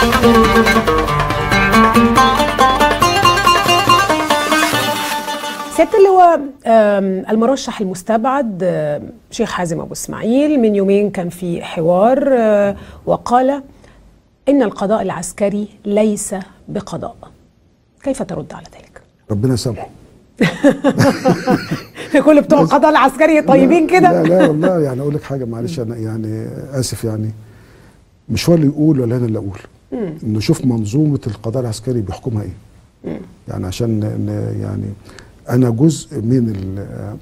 سياده اللواء آم، المرشح المستبعد آم، شيخ حازم ابو اسماعيل من يومين كان في حوار آه، وقال ان القضاء العسكري ليس بقضاء كيف ترد على ذلك؟ ربنا يسامحه كل بتوع القضاء العسكري طيبين لا كده لا والله يعني اقول لك حاجه معلش انا يعني اسف يعني مش هو اللي يقول ولا انا اللي اقول نشوف منظومه القضاء العسكري بيحكمها ايه يعني عشان ن- يعني انا جزء من ال-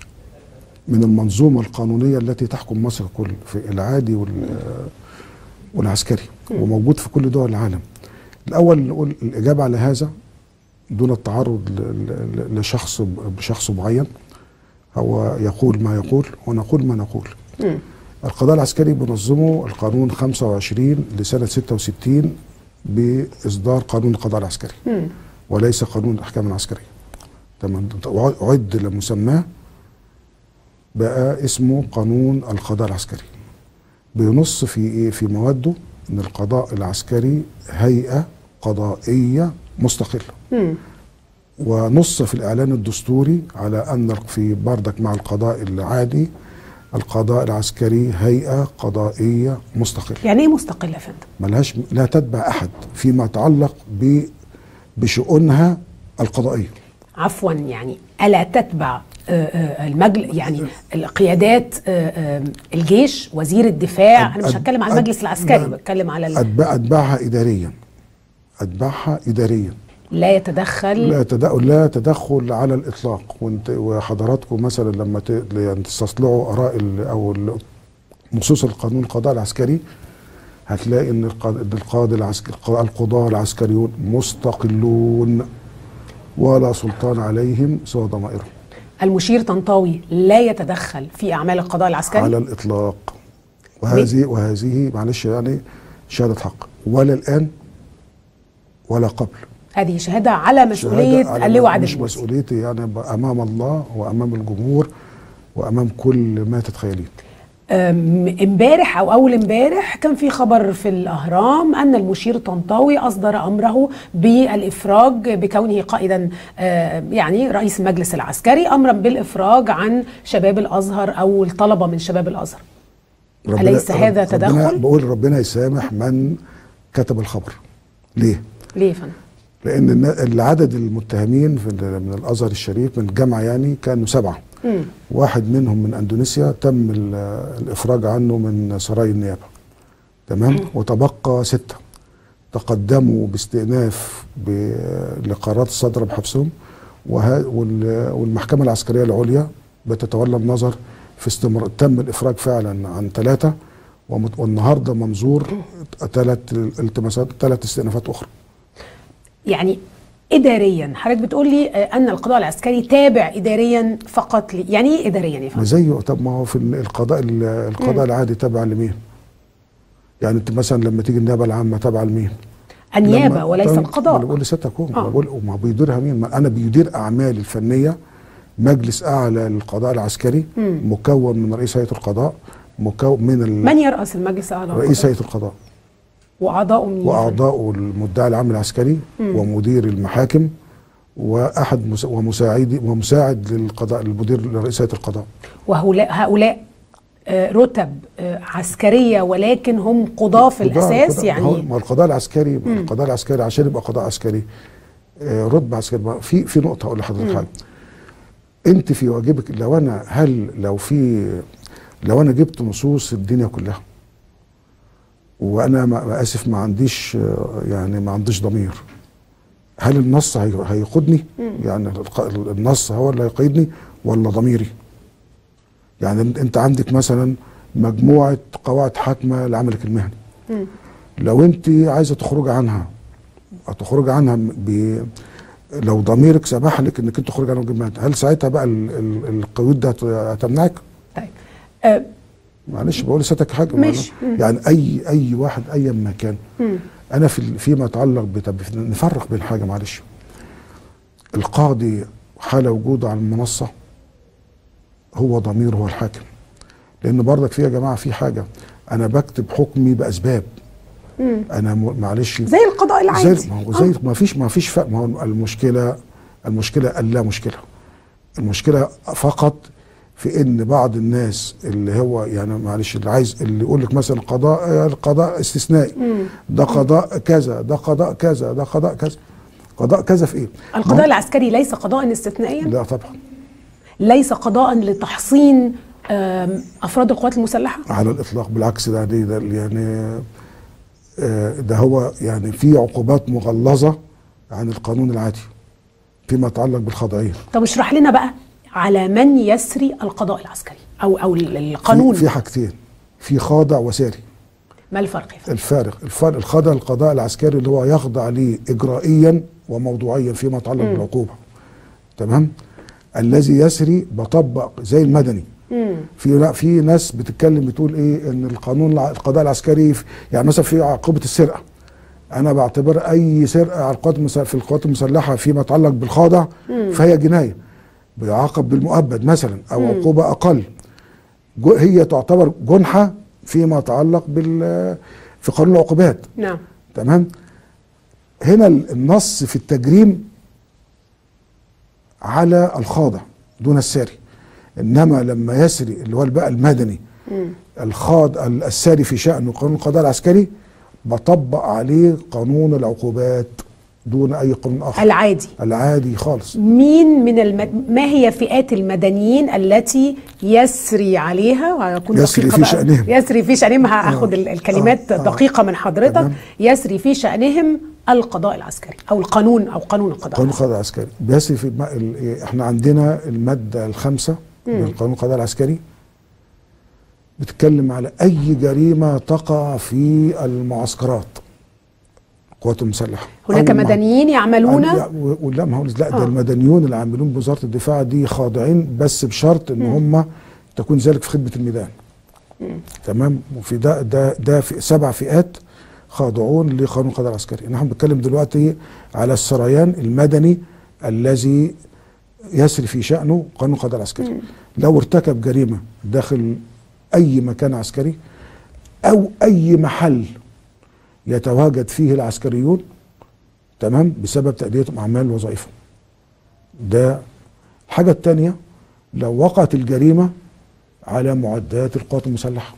من المنظومه القانونيه التي تحكم مصر كل في العادي وال- والعسكري وموجود في كل دول العالم الاول نقول الاجابه على هذا دون التعرض ل- ل- لشخص بشخص معين هو يقول ما يقول ونقول ما نقول القضاء العسكري بنظمه القانون 25 لسنة 66 بإصدار قانون القضاء العسكري وليس قانون الأحكام العسكرية تمام عد لمسماه بقى اسمه قانون القضاء العسكري بينص في ايه في مواده ان القضاء العسكري هيئة قضائية مستقلة ونص في الإعلان الدستوري على أن في بردك مع القضاء العادي القضاء العسكري هيئة قضائية مستقلة يعني ايه مستقله يا فندم؟ ملهاش لا تتبع أحد فيما يتعلق ب بشؤونها القضائية عفوا يعني الا تتبع آه، آه، المجل يعني القيادات آه، آه، الجيش وزير الدفاع انا مش أد- هتكلم على أد- المجلس العسكري لا. بتكلم على ال- أتبع أتبعها إداريا أتبعها إداريا لا يتدخل لا تدخل لا تدخل على الاطلاق وانت وحضراتكم مثلا لما ت- يعني تستصلعوا اراء ال- او ال- نصوص القانون القضاء العسكري هتلاقي ان القا- إن القاضي العسكري القضاة العسكريون مستقلون ولا سلطان عليهم سوى ضمائرهم المشير طنطاوي لا يتدخل في اعمال القضاء العسكري على الاطلاق وهذه وهذه معلش يعني شهاده حق ولا الان ولا قبل هذه شهاده على مسؤوليه شهادة على- اللواء عادل مش الموسى. مسؤوليتي يعني ب- امام الله وامام الجمهور وامام كل ما تتخيلين أم، امبارح او اول امبارح كان في خبر في الاهرام ان المشير طنطاوي اصدر امره بالافراج بكونه قائدا آه، يعني رئيس المجلس العسكري امرا بالافراج عن شباب الازهر او الطلبه من شباب الازهر أليس هذا ربنا تدخل؟ بقول ربنا يسامح من كتب الخبر ليه؟ ليه يا فندم؟ لان النا- العدد المتهمين في ال- من الازهر الشريف من الجامعه يعني كانوا سبعه مم. واحد منهم من اندونيسيا تم ال- الافراج عنه من سراي النيابه تمام وتبقى سته تقدموا باستئناف ب- لقرارات الصادره بحبسهم وه- وال- والمحكمه العسكريه العليا بتتولى النظر في استمر تم الافراج فعلا عن ثلاثه ومت- والنهارده منظور ثلاث التماسات ثلاث استئنافات اخرى يعني اداريا حضرتك بتقول لي آه، ان القضاء العسكري تابع اداريا فقط لي يعني ايه اداريا يا ما فندم؟ زيه طب ما هو في القضاء القضاء العادي تابع لمين؟ يعني انت مثلا لما تيجي النيابه العامه تابعه لمين؟ النيابه لما- وليس طيب، ما القضاء انا بقول لستك اهو آه. ما بقول ما بيديرها مين؟ ما انا بيدير اعمالي الفنيه مجلس اعلى للقضاء العسكري مكون من رئيس هيئه القضاء مكون من ال- من يرأس المجلس الاعلى رئيس للقضاء؟ هيئه القضاء واعضاؤه مين؟ واعضاء المدعي العام العسكري ومدير المحاكم واحد مس- ومساعدي ومساعد للقضاء المدير لرئيس هيئه القضاء وهؤلاء هؤلاء آه، رتب آه، عسكريه ولكن هم قضاه في قضاء- الاساس قضاء- يعني ما القضاء العسكري القضاء العسكري عشان يبقى قضاء عسكري آه، رتبه عسكري ما في في نقطه اقول لحضرتك حاجه انت في واجبك لو انا هل لو في لو انا جبت نصوص الدنيا كلها وانا ما ما اسف ما عنديش آه، يعني ما عنديش ضمير هل النص هي- هيقودني يعني الق- النص هو اللي هيقيدني ولا ضميري يعني انت عندك مثلا مجموعه قواعد حاكمه لعملك المهني لو انت عايزه تخرج عنها هتخرج عنها ب لو ضميرك سمح لك انك انت تخرج عنها بجماعة هل ساعتها بقى ال- ال- القيود ده هت- هتمنعك؟ طيب آه، معلش بقول لساتك حاجه ماشي. معلش. يعني اي اي واحد ايا ما كان انا في ال- فيما يتعلق بت- نفرق بين حاجه معلش القاضي حال وجوده على المنصه هو ضمير هو الحاكم لان برضك في يا جماعه في حاجه انا بكتب حكمي باسباب انا م- معلش زي القضاء العادي زي ما هو زي ما فيش ما فيش فرق ما هو المشكله المشكله اللا مشكله المشكله فقط في ان بعض الناس اللي هو يعني معلش اللي عايز اللي يقول لك مثلا قضاء القضاء استثنائي ده قضاء كذا ده قضاء كذا ده قضاء كذا قضاء كذا في ايه؟ ما القضاء هو- العسكري ليس قضاء استثنائيا لا طبعا ليس قضاء لتحصين آم، افراد القوات المسلحه على الاطلاق بالعكس ده دي ده يعني آه، ده هو يعني في عقوبات مغلظه عن القانون العادي فيما يتعلق بالخضعيه طب اشرح لنا بقى على من يسري القضاء العسكري او او ال- القانون في, في حاجتين في خاضع وساري ما الفرق يا فندم؟ الفارق الفرق الخاضع القضاء العسكري اللي هو يخضع ليه اجرائيا وموضوعيا فيما يتعلق بالعقوبه تمام الذي يسري بطبق زي المدني في لا في ناس بتتكلم بتقول ايه ان القانون الع- القضاء العسكري في- يعني مثلا في عقوبه السرقه انا بعتبر اي سرقه على القوات المس- في القوات المسلحه فيما يتعلق بالخاضع فهي جنايه بيعاقب بالمؤبد مثلا او عقوبه اقل جو- هي تعتبر جنحه فيما يتعلق بال في قانون العقوبات نعم تمام هنا ال- النص في التجريم على الخاضع دون الساري انما لما يسري اللي هو بقى المدني الخاض ال- الساري في شأنه قانون القضاء العسكري بطبق عليه قانون العقوبات دون اي قانون اخر العادي العادي خالص مين من المد... ما هي فئات المدنيين التي يسري عليها وهيكون يسري دقيقة في بقى. شأنهم. يسري في شأنهم هاخد ال- الكلمات آه، آه. دقيقة من حضرتك تمام. يسري في شأنهم القضاء العسكري أو القانون أو قانون القضاء قانون القضاء العسكري بيسري في الم- ال- إيه، احنا عندنا الماده الخامسه من قانون القضاء العسكري بتتكلم على اي جريمه تقع في المعسكرات القوات المسلحه هناك أو مع- مدنيين يعملون لا، و- ولا ما هو لا ده آه. المدنيون اللي عاملون بوزاره الدفاع دي خاضعين بس بشرط ان هم تكون ذلك في خدمه الميدان تمام وفي ده ده ده في سبع فئات خاضعون لقانون القضاء العسكري نحن بنتكلم دلوقتي على السريان المدني الذي يسري في شأنه قانون القضاء العسكري لو ارتكب جريمة داخل أي مكان عسكري أو أي محل يتواجد فيه العسكريون تمام بسبب تأديتهم أعمال وظائفهم ده الحاجة الثانية لو وقعت الجريمة على معدات القوات المسلحة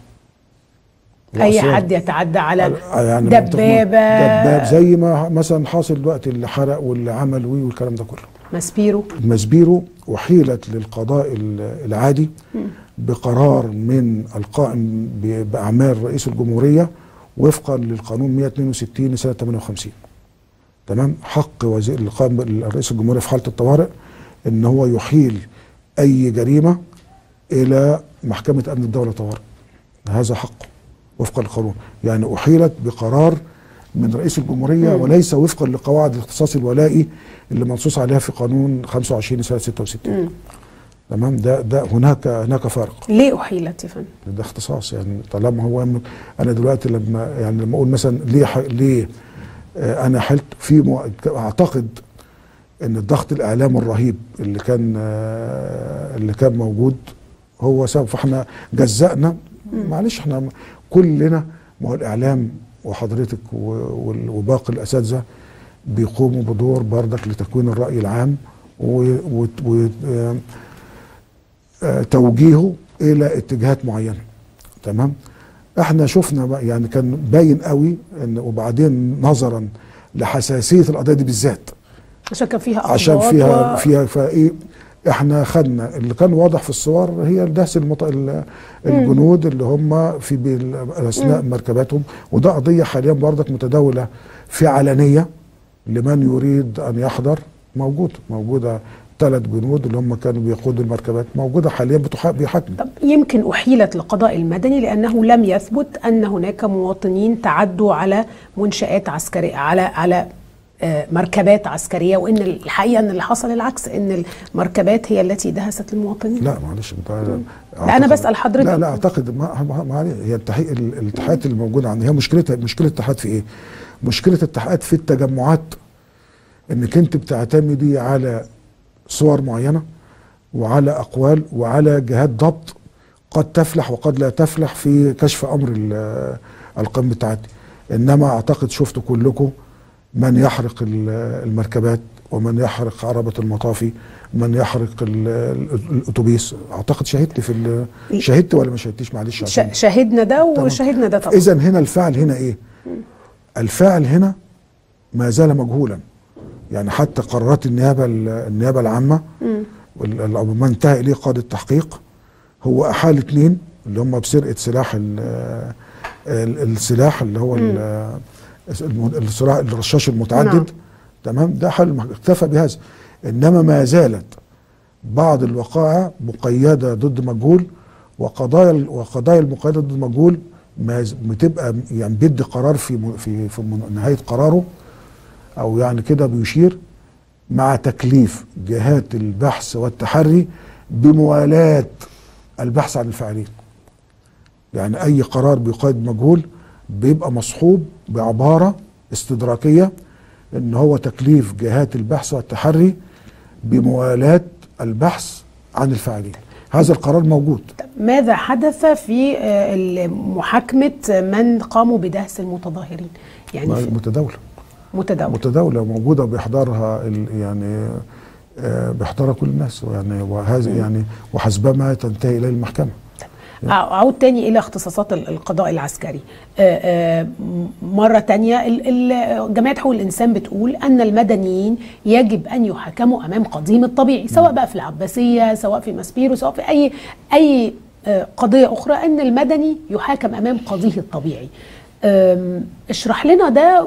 أي وأسرار. حد يتعدى على يعني دبابة دباب زي ما مثلا حاصل دلوقتي اللي حرق واللي عمل وي والكلام ده كله مسبيرو مسبيرو أحيلت للقضاء ال- العادي بقرار من القائم ب- بأعمال رئيس الجمهورية وفقا للقانون 162 لسنة 58 تمام حق وزير القائم رئيس الجمهورية في حالة الطوارئ ان هو يحيل اي جريمة الى محكمة امن الدولة طوارئ هذا حقه وفقا للقانون يعني احيلت بقرار من رئيس الجمهورية وليس وفقا لقواعد الاختصاص الولائي اللي منصوص عليها في قانون 25 سنة 66 تمام ده ده هناك هناك فرق ليه أحيلت يا فندم؟ ده اختصاص يعني طالما هو من انا دلوقتي لما يعني لما اقول مثلا ليه ح- ليه آه انا حلت في مو... اعتقد ان الضغط الاعلامي الرهيب اللي كان آه اللي كان موجود هو سبب فاحنا جزأنا معلش احنا كلنا ما هو الاعلام وحضرتك و- وال- وباقي الاساتذه بيقوموا بدور بردك لتكوين الراي العام و... و... و... آه آه، توجيهه الى اتجاهات معينه تمام احنا شفنا بقى يعني كان باين قوي ان وبعدين نظرا لحساسيه القضيه دي بالذات عشان كان فيها عشان أقباط فيها و... فيها فايه احنا خدنا اللي كان واضح في الصور هي دهس المط... ال- الجنود اللي هم في بال- اثناء مركباتهم وده قضيه حاليا برضك متداوله في علنيه لمن يريد ان يحضر موجود موجوده ثلاث جنود اللي هم كانوا بيقودوا المركبات موجوده حاليا بتح- بيحاكموا طب يمكن أحيلت للقضاء المدني لأنه لم يثبت أن هناك مواطنين تعدوا على منشآت عسكرية على على آه، مركبات عسكرية وإن الحقيقة أن اللي حصل العكس أن المركبات هي التي دهست المواطنين لا معلش انت لا، أنا بسأل حضرتك. لا لا اعتقد ما ما ما عليه. هي التحقيق ال- الاتحاد اللي موجوده عندنا هي مشكلتها مشكله الاتحاد في ايه؟ مشكله الاتحاد في التجمعات انك انت بتعتمدي على صور معينه وعلى اقوال وعلى جهات ضبط قد تفلح وقد لا تفلح في كشف امر ال- القائم بالتعدي انما اعتقد شفتوا كلكم من يحرق ال- المركبات ومن يحرق عربة المطافي من يحرق ال- ال- الاتوبيس اعتقد شهدت في ال- شهدت ولا ما شهدتش معلش عشان ش- شاهدنا ده وشاهدنا ده طبعا اذا هنا الفعل هنا ايه الفاعل هنا ما زال مجهولا يعني حتى قرارات النيابه النيابه العامه وال- ال- ما انتهى اليه قاضي التحقيق هو احال اثنين اللي هم بسرقه سلاح ال- ال- السلاح اللي هو ال- الم- السلاح الرشاش المتعدد نعم. تمام ده حل اكتفى بهذا انما ما زالت بعض الوقائع مقيده ضد مجهول وقضايا وقضايا المقيده ضد مجهول ما ز- بتبقى يعني بيدي قرار في م- في في من- نهايه قراره او يعني كده بيشير مع تكليف جهات البحث والتحري بموالاه البحث عن الفاعلين يعني اي قرار بيقيد مجهول بيبقى مصحوب بعباره استدراكيه ان هو تكليف جهات البحث والتحري بموالاه البحث عن الفاعلين هذا القرار موجود ماذا حدث في آه، ال- محاكمة من قاموا بدهس المتظاهرين يعني في متداوله متداول متداولة موجودة بيحضرها ال- يعني آه، بيحضرها كل الناس يعني وهذا يعني وحسبما تنتهي إليه المحكمة أعود تاني إلى اختصاصات ال- القضاء العسكري آه، آه، م- مرة تانية ال- ال- جمعية حقوق الإنسان بتقول أن المدنيين يجب أن يحاكموا أمام قضيهم الطبيعي سواء بقى في العباسية سواء في ماسبيرو سواء في أي أي آه، قضية أخرى أن المدني يحاكم أمام قضيه الطبيعي أم، اشرح لنا ده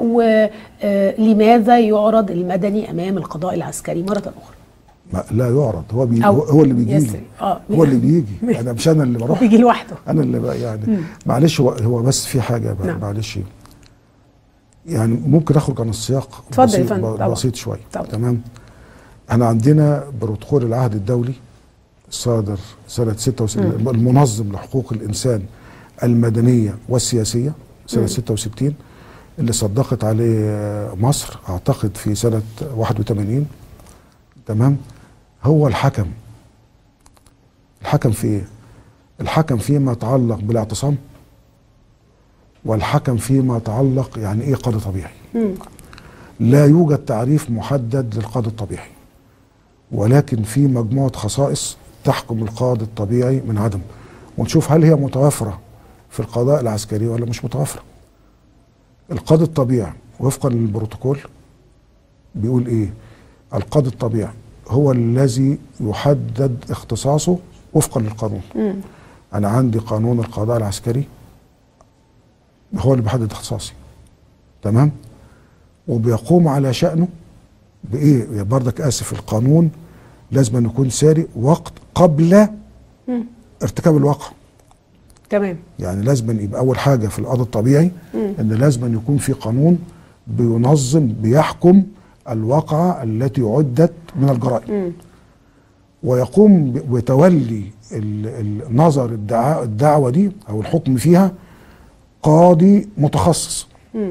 ولماذا يعرض المدني أمام القضاء العسكري مرة أخرى ما لا يعرض هو بي أو هو هو اللي بيجي يسري. لي آه. هو اللي بيجي انا مش انا اللي بروح بيجي لوحده انا اللي بقى يعني معلش هو هو بس في حاجه بقى نعم. معلش يعني ممكن اخرج عن السياق اتفضل يا بسيط, فندم، طبعا. بسيط شويه طبعا. تمام احنا عندنا بروتوكول العهد الدولي الصادر سنه 66 المنظم لحقوق الانسان المدنيه والسياسيه سنه 66 اللي صدقت عليه مصر اعتقد في سنه 81 تمام هو الحكم الحكم في ايه الحكم فيما يتعلق بالاعتصام والحكم فيما يتعلق يعني ايه قاضي طبيعي لا يوجد تعريف محدد للقاضي الطبيعي ولكن في مجموعه خصائص تحكم القاضي الطبيعي من عدم ونشوف هل هي متوافره في القضاء العسكري ولا مش متوافره القاضي الطبيعي وفقا للبروتوكول بيقول ايه القاضي الطبيعي هو الذي يحدد اختصاصه وفقا للقانون انا عندي قانون القضاء العسكري هو اللي بيحدد اختصاصي تمام وبيقوم على شأنه بايه يا بردك اسف القانون لازم أن يكون ساري وقت قبل ارتكاب الواقع تمام يعني لازم أن يبقى اول حاجه في القضاء الطبيعي ان لازم أن يكون في قانون بينظم بيحكم الواقعه التي عدت من الجرائم ويقوم ب- بتولي ال- ال- نظر الدعاء الدعوه دي او الحكم فيها قاضي متخصص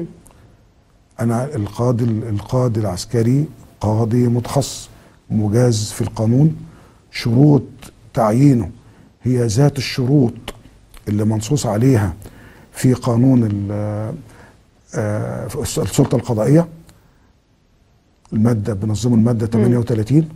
انا القاضي القاضي العسكري قاضي متخصص مجاز في القانون شروط تعيينه هي ذات الشروط اللي منصوص عليها في قانون ال- آه، السلطه القضائيه الماده بنظمه الماده 38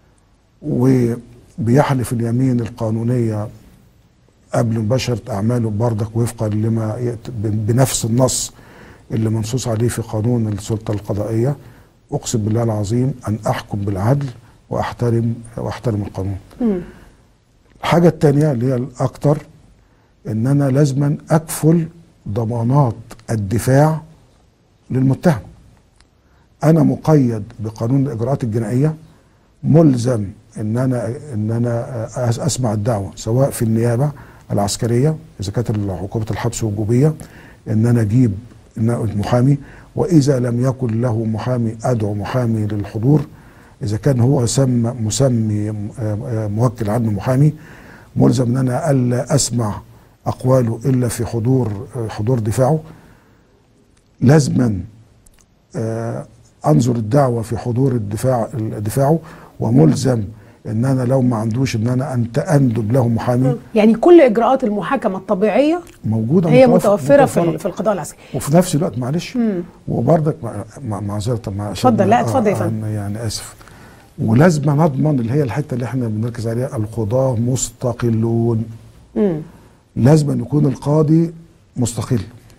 وبيحلف اليمين القانونيه قبل مباشره اعماله بردك وفقا لما يأت- بنفس النص اللي منصوص عليه في قانون السلطه القضائيه اقسم بالله العظيم ان احكم بالعدل واحترم واحترم القانون. الحاجه الثانيه اللي هي الاكثر ان انا لازما اكفل ضمانات الدفاع للمتهم. انا مقيد بقانون الاجراءات الجنائيه ملزم ان انا ان انا أس- اسمع الدعوه سواء في النيابه العسكريه اذا كانت عقوبه الحبس وجوبيه ان انا اجيب إن أنا محامي واذا لم يكن له محامي ادعو محامي للحضور اذا كان هو سمى مسمي آه، آه، موكل عنه محامي ملزم ان انا الا اسمع اقواله الا في حضور آه، حضور دفاعه لازما آه، انظر الدعوه في حضور الدفاع دفاعه وملزم ان انا لو ما عندوش ان انا انت اندب له محامي يعني كل اجراءات المحاكمه الطبيعيه موجوده هي متوفر- متوفره في متوفرة. ال- في القضاء العسكري وفي نفس الوقت معلش وبرضك مع- مع- معذره طب مع عشان اتفضل، لا، آه، اتفضل يا آه، فندم. أنا يعني اسف ولازم نضمن اللي هي الحته اللي احنا بنركز عليها القضاه مستقلون مم. لازم أن يكون القاضي مستقل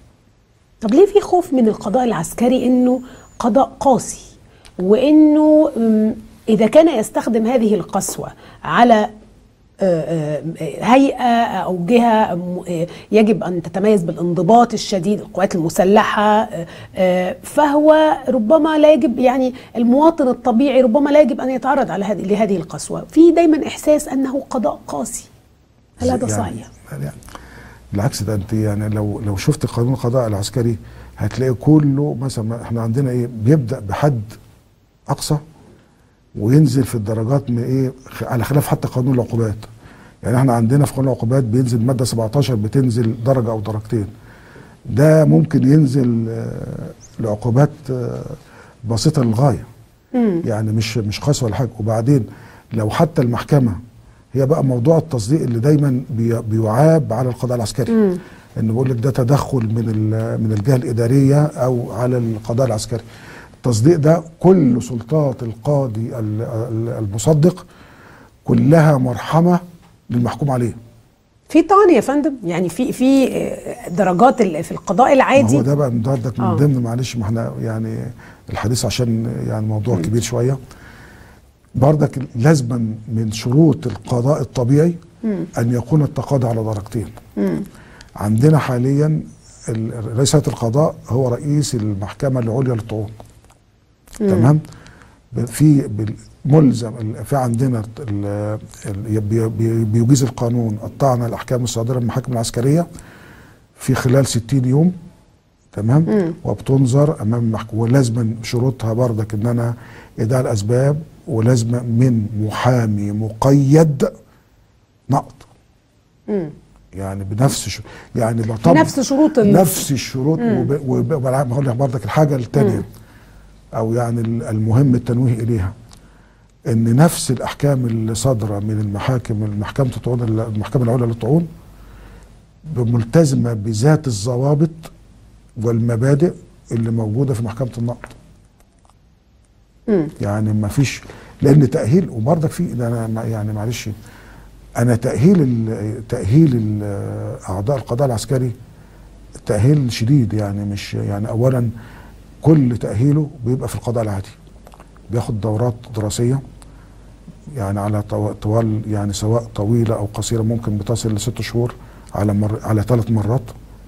طب ليه في خوف من القضاء العسكري انه قضاء قاسي وانه مم، اذا كان يستخدم هذه القسوه على آه، آه، هيئه او جهه م- آه، يجب ان تتميز بالانضباط الشديد القوات المسلحه آه، آه، فهو ربما لا يجب يعني المواطن الطبيعي ربما لا يجب ان يتعرض على هذه لهذه القسوه في دايما احساس انه قضاء قاسي هل هذا يعني صحيح؟ يعني بالعكس ده انت يعني لو لو شفت قانون القضاء العسكري هتلاقي كله مثلا احنا عندنا ايه بيبدا بحد اقصى وينزل في الدرجات من ايه خ- على خلاف حتى قانون العقوبات يعني احنا عندنا في قانون العقوبات بينزل ماده 17 بتنزل درجه او درجتين ده ممكن ينزل آه، لعقوبات آه، بسيطه للغايه يعني مش مش قاسي ولا حاجه وبعدين لو حتى المحكمه هي بقى موضوع التصديق اللي دايما بي- بيعاب على القضاء العسكري ان بيقول لك ده تدخل من ال- من الجهه الاداريه او على القضاء العسكري التصديق ده كل سلطات القاضي ال- ال- المصدق كلها مرحمه للمحكوم عليه في طعن يا فندم يعني في في آه، درجات ال- في القضاء ما العادي هو ده بقى من ضمن من آه. ضمن معلش ما احنا يعني الحديث عشان يعني موضوع كبير شويه بردك لازما من شروط القضاء الطبيعي ان يكون التقاضي على درجتين عندنا حاليا ال- رئيس هيئه القضاء هو رئيس المحكمه العليا للطعون تمام ب- في بال- ملزم ال- في عندنا ال- ال- بي- بي- بيجيز القانون الطعن على الاحكام الصادره من المحاكم العسكريه في خلال 60 يوم تمام وبتنظر امام المحكمه ولازما شروطها بردك ان انا اداء الاسباب ولازم من محامي مقيد نقض يعني بنفس شو يعني لو طب نفس شروط ال- نفس الشروط وب- وب- وبلعب هقول لك بردك الحاجه الثانيه او يعني ال- المهم التنويه اليها ان نفس الاحكام اللي صادره من المحاكم المحكمه الطعون المحكمه العليا للطعون ملتزمه بذات الضوابط والمبادئ اللي موجوده في محكمه النقد يعني ما فيش لان تاهيل وبرضك في ده انا ما- يعني معلش انا تاهيل ال- تاهيل ال- اعضاء القضاء العسكري تاهيل شديد يعني مش يعني اولا كل تاهيله بيبقى في القضاء العادي بياخد دورات دراسيه يعني على طو- طوال يعني سواء طويله او قصيره ممكن بتصل لست شهور على مر على ثلاث مرات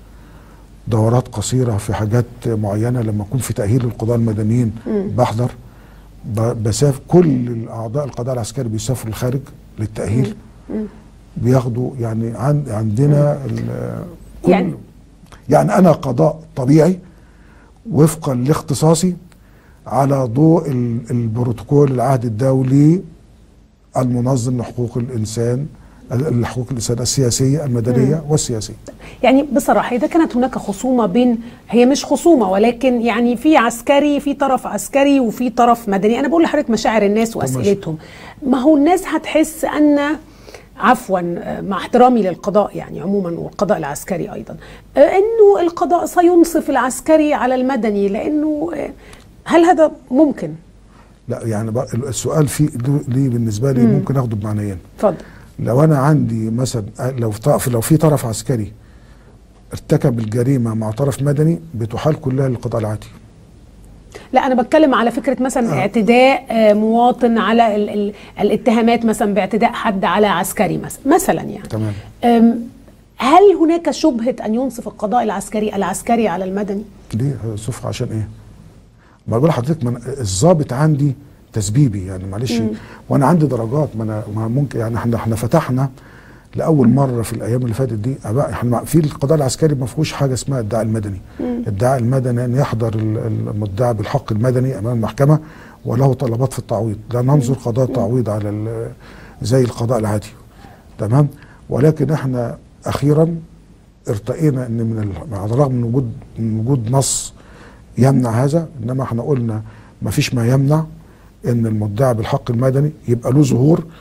دورات قصيره في حاجات معينه لما اكون في تاهيل القضاه المدنيين بحضر ب- بسافر كل الاعضاء القضاء العسكري بيسافروا الخارج للتاهيل بياخدوا يعني عن عندنا ال- كل يعني- يعني يعني انا قضاء طبيعي وفقا لاختصاصي على ضوء ال- البروتوكول العهد الدولي المنظم لحقوق الانسان ال- حقوق الانسان السياسيه المدنيه والسياسيه يعني بصراحة إذا كانت هناك خصومة بين هي مش خصومة ولكن يعني في عسكري في طرف عسكري وفي طرف مدني أنا بقول لحضرتك مشاعر الناس وأسئلتهم ما هو الناس هتحس أن عفوا آه، مع احترامي للقضاء يعني عموما والقضاء العسكري أيضا آه، أنه القضاء سينصف العسكري على المدني لأنه آه، هل هذا ممكن؟ لا يعني بقى السؤال فيه ليه بالنسبه لي ممكن اخده بمعنيين اتفضل لو انا عندي مثلا لو طرف لو في طرف عسكري ارتكب الجريمه مع طرف مدني بتحال كلها للقضاء العادي لا انا بتكلم على فكره مثلا آه. اعتداء آه، مواطن على ال ال الاتهامات مثلا باعتداء حد على عسكري مثلا مثلا يعني تمام أم، هل هناك شبهه ان ينصف القضاء العسكري العسكري على المدني ليه صفر عشان ايه؟ ما بقول لحضرتك من الضابط عندي تسبيبي يعني معلش وانا عندي درجات ما انا ما ممكن يعني احنا احنا فتحنا لاول مره في الايام اللي فاتت دي أبقى احنا في القضاء العسكري ما فيهوش حاجه اسمها الادعاء المدني الادعاء المدني ان يحضر ال- المدعي بالحق المدني امام المحكمه وله طلبات في التعويض لا ننظر قضاء التعويض على ال- زي القضاء العادي تمام ولكن احنا اخيرا ارتقينا ان من ال- على الرغم من وجود من وجود نص يمنع هذا انما احنا قلنا ما فيش ما يمنع ان المدعي بالحق المدني يبقى له ظهور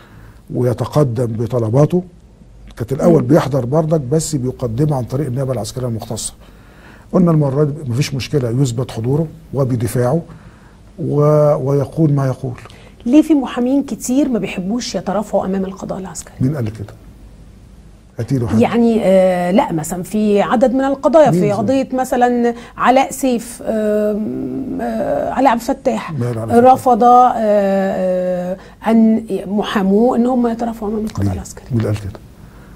ويتقدم بطلباته كانت الاول بيحضر بردك بس بيقدمها عن طريق النيابه العسكريه المختصه قلنا المره دي مفيش مشكله يثبت حضوره وبدفاعه و... ويقول ما يقول ليه في محامين كتير ما بيحبوش يترافعوا امام القضاء العسكري مين قال كده؟ هاتي له حد يعني آه لا مثلا في عدد من القضايا مين في زي؟ قضيه مثلا علاء سيف آم، آه علاء عبد الفتاح ماله علاء عبد الفتاح؟ رفض آه آه ان محاموه ان هم يترافعوا امام القضاء مين العسكري مين اللي قال كده؟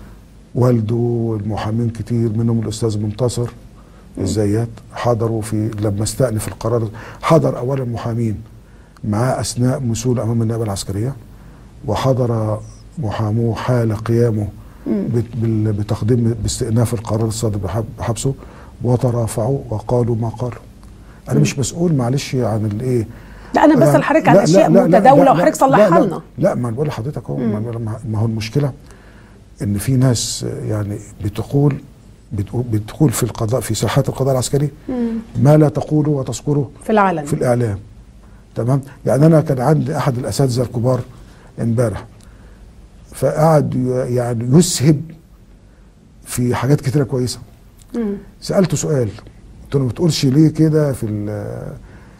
والده المحامين كتير منهم الاستاذ منتصر الزيات حضروا في لما استأنف القرار حضر اولا محامين معاه اثناء مسؤول امام النيابه العسكريه وحضر محاموه حال قيامه بت- بال- بتقديم باستئناف القرار الصادر بحب- بحبسه وترافعوا وقالوا ما قالوا انا مش مسؤول معلش عن الايه لا انا بسال حضرتك على اشياء متداوله وحضرتك صلحها لا لنا لا ما أنا بقول لحضرتك اهو ما ما هو المشكله ان في ناس يعني بتقول بتقول, بتقول في القضاء في ساحات القضاء العسكري ما لا تقوله وتذكره في العلن في الاعلام تمام يعني انا كان عندي احد الاساتذه الكبار امبارح فقعد ي- يعني يسهب في حاجات كتيره كويسه مم. سالته سؤال قلت له ما بتقولش ليه كده في ال-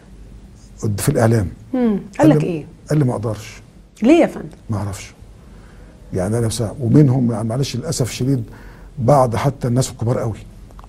في الاعلام مم. قال لك لي- ايه قال لي ما اقدرش ليه يا فندم ما اعرفش يعني انا بصراحة ومنهم يعني معلش للاسف الشديد بعض حتى الناس الكبار قوي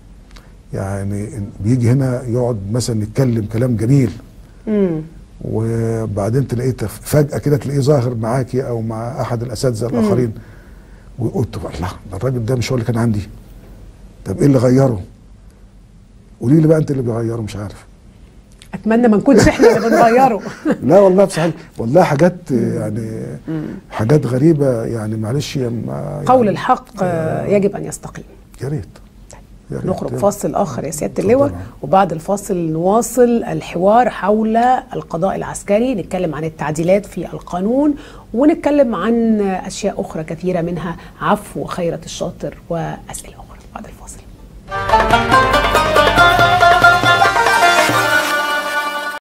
يعني بيجي هنا يقعد مثلا يتكلم كلام جميل مم. وبعدين تلاقيه تف- فجاه كده تلاقيه ظاهر معاكي او مع احد الاساتذه الاخرين وقلت والله ده الراجل ده مش هو اللي كان عندي طب ايه اللي غيره؟ قولي لي بقى انت اللي بيغيره مش عارف اتمنى ما نكونش احنا اللي بنغيره لا والله بصحيح والله حاجات يعني حاجات غريبه يعني معلش يا ما قول يعني الحق آه، يجب ان يستقيم يا ريت يا ريت. نخرج فاصل اخر يا سياده اتفضل. اللواء وبعد الفاصل نواصل الحوار حول القضاء العسكري نتكلم عن التعديلات في القانون ونتكلم عن اشياء اخرى كثيره منها عفو خيرة الشاطر واسئله اخرى